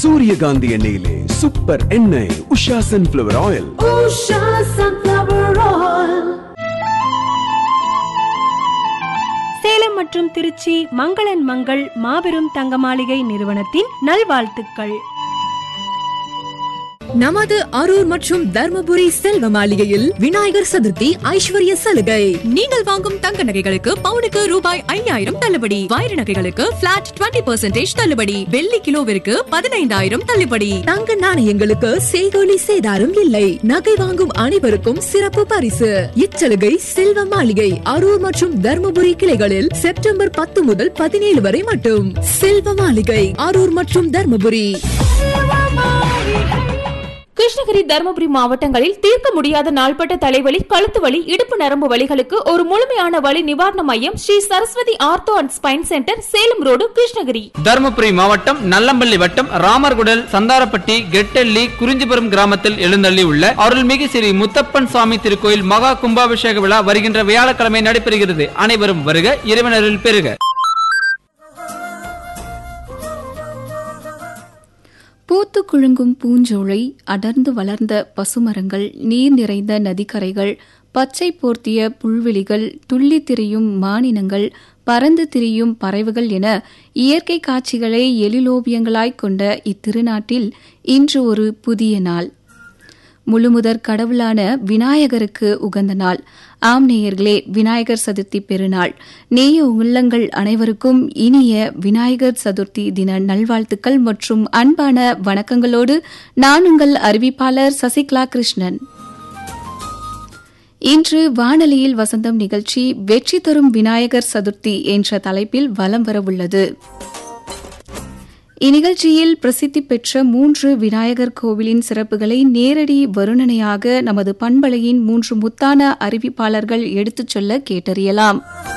சூரியகாந்தி எண்ணெயிலே சூப்பர் எண்ணெய் Usha sunflower oil Usha Sunflower Oil. Salem மற்றும் திருச்சி மங்களன் மங்கள் மாபெரும் தங்க மாளிகை நிறுவனத்தின் நல்வாழ்த்துக்கள் நமது அரூர் மற்றும் தர்மபுரி செல்வ மாளிகையில் விநாயகர் சதுர்த்தி ஐஸ்வர்ய சலுகை நீங்கள் வாங்கும் தங்க நகைகளுக்கு பவுனுக்கு ரூபாய் ஐயாயிரம் தள்ளுபடி வைர நகைகளுக்கு பிளாட் 20% தள்ளுபடி வெள்ளி கிலோவிற்கு பதினைந்தாயிரம் தள்ளுபடி தங்க நாணயங்களுக்கு செய்கோலி சேதாரம் இல்லை நகை வாங்கும் அனைவருக்கும் சிறப்பு பரிசு இச்சலுகை செல்வ மாளிகை அரூர் மற்றும் தர்மபுரி கிளைகளில் செப்டம்பர் பத்து முதல் பதினேழு வரை மட்டும் செல்வ மாளிகை அரூர் மற்றும் தர்மபுரி கிருஷ்ணகிரி தருமபுரி மாவட்டங்களில் தீர்க்க முடியாத நாள்பட்ட தலைவலி கழுத்து வலி இடுப்பு நரம்பு வலிகளுக்கு ஒரு முழுமையான வலி நிவாரண மையம் Sri Saraswathi ortho and spine centre Salem road Krishnagiri Dharmapuri மாவட்டம் நல்லம்பள்ளி வட்டம் ராமர்குடல் சந்தாரப்பட்டி கெட்டெல்லி குறிஞ்சிபுரம் கிராமத்தில் எழுந்தள்ளி உள்ள அருள்மிகு ஸ்ரீ முத்தப்பன் சுவாமி திருக்கோயில் மகா கும்பாபிஷேக விழா வருகின்ற வியாழக்கிழமை நடைபெறுகிறது அனைவரும் வருக இறைவனரில் பெறுக பூத்து குலுங்கும் பூஞ்சோலை அடர்ந்து வளர்ந்த பசுமரங்கள் நீர் நிறைந்த நதிக்கரைகள் பச்சை போர்த்திய புல்வெளிகள் துள்ளி திரியும் மானினங்கள் பறந்து திரியும் பறவைகள் என இயற்கை காட்சிகளை எழிலோவியங்களாய்க் கொண்ட இத்திருநாட்டில் இன்று ஒரு புதிய நாள் முழுமுதற் கடவுளான விநாயகருக்கு உகந்த நாள் ஆம் நேயர்களே விநாயகர் சதுர்த்தி பெருநாள் நேய உள்ளங்கள் அனைவருக்கும் இனிய விநாயகர் சதுர்த்தி தின நல்வாழ்த்துக்கள் மற்றும் அன்பான வணக்கங்களோடு நான் உங்கள் அறிவிப்பாளர் சசிகலா கிருஷ்ணன் இன்று வானொலியில் வசந்தம் நிகழ்ச்சி வெற்றி தரும் விநாயகர் சதுர்த்தி என்ற தலைப்பில் வலம் வரவுள்ளது இந்நிகழ்ச்சியில் பிரசித்தி பெற்ற மூன்று விநாயகர் கோவிலின் சிறப்புகளை நேரடி வருணனையாக நமது பண்பலையின் மூன்று முத்தான அறிவிப்பாளர்கள் எடுத்துச் சொல்ல கேட்டறியலாம்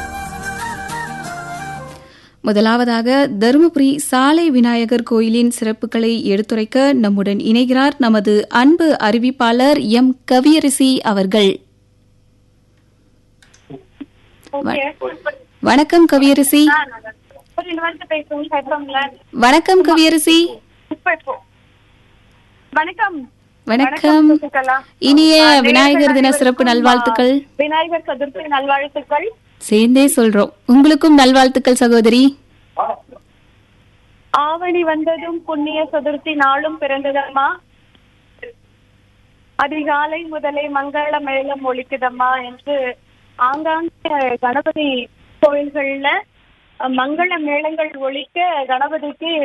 முதலாவதாக தருமபுரி சாலை விநாயகர் கோயிலின் சிறப்புகளை எடுத்துரைக்க நம்முடன் இணைகிறார் நமது அன்பு அறிவிப்பாளர் எம் கவியரசி அவர்கள் வணக்கம் கவியரசி வணக்கம் கவியரசி வணக்கம் வணக்கம் சசிகலா. இனிய ஆ, விநாயகர் தின சிறப்பு அனைவருக்கும், நல்வாழ்த்துக்கள் ஆ, விநாயகர் சதுர்த்தி நல்வாழ்த்துக்கள் சேர்ந்தே சொல்றோம் உங்களுக்கும் நல்வாழ்த்துக்கள் சகோதரி ஆவணி வந்ததும் புண்ணிய சதுர்த்தி நாளும் பிறந்ததம்மா அதிகாலை முதலே மங்கள மேளம் ஒலிக்குதம்மா என்று ஆங்காங்கே கணபதி கோயில்கள்ல அஹ், மங்கள மேளங்கள் ஒலிக்க கணபதிக்கு